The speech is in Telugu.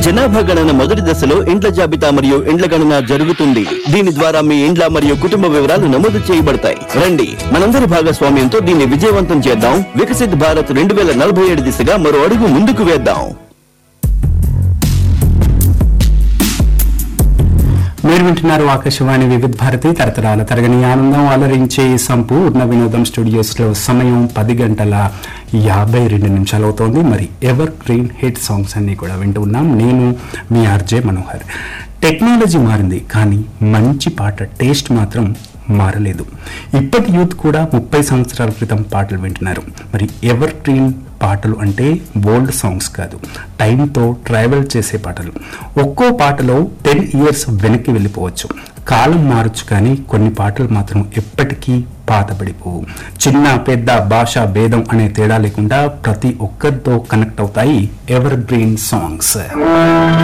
జనాభా గణన మొదటి దశలో ఇండ్ల జాబితా మరియు ఇండ్ల గణన జరుగుతుంది దీని ద్వారా మీ ఇండ్ల మరియు కుటుంబ వివరాలు నమోదు చేయబడతాయి రండి మనందరి భాగస్వామ్యంతో దీన్ని విజయవంతం చేద్దాం వికసిత్ భారత్ రెండు వేల నలభై ఏడు దిశగా మరో అడుగు ముందుకు వేద్దాం మీరు వింటున్నారు ఆకాశవాణి వివిధ భారతి తరతరాల తరగని ఆనందం అలరించే సంపూర్ణ వినోదం స్టూడియోస్ లో సమయం పది గంటల యాభై రెండు నిమిషాలు అవుతోంది మరి ఎవర్ గ్రీన్ హిట్ సాంగ్స్ అన్ని కూడా వింటూ ఉన్నాం నేను మీ ఆర్జే మనోహర్ టెక్నాలజీ మారింది కానీ మంచి పాట టేస్ట్ మాత్రం మారలేదు ఇప్పటి యూత్ కూడా ముప్పై సంవత్సరాల క్రితం పాటలు వింటున్నారు మరి ఎవర్ గ్రీన్ పాటలు అంటే బోల్డ్ సాంగ్స్ కాదు టైంతో ట్రావెల్ చేసే పాటలు ఒక్కో పాటలో టెన్ ఇయర్స్ వెనక్కి వెళ్ళిపోవచ్చు కాలం మారచ్చు కానీ కొన్ని పాటలు మాత్రం ఎప్పటికీ పాతబడిపోవు చిన్న పెద్ద భాష భేదం అనే తేడా లేకుండా ప్రతి ఒక్కరితో కనెక్ట్ అవుతాయి ఎవర్ గ్రీన్ సాంగ్స్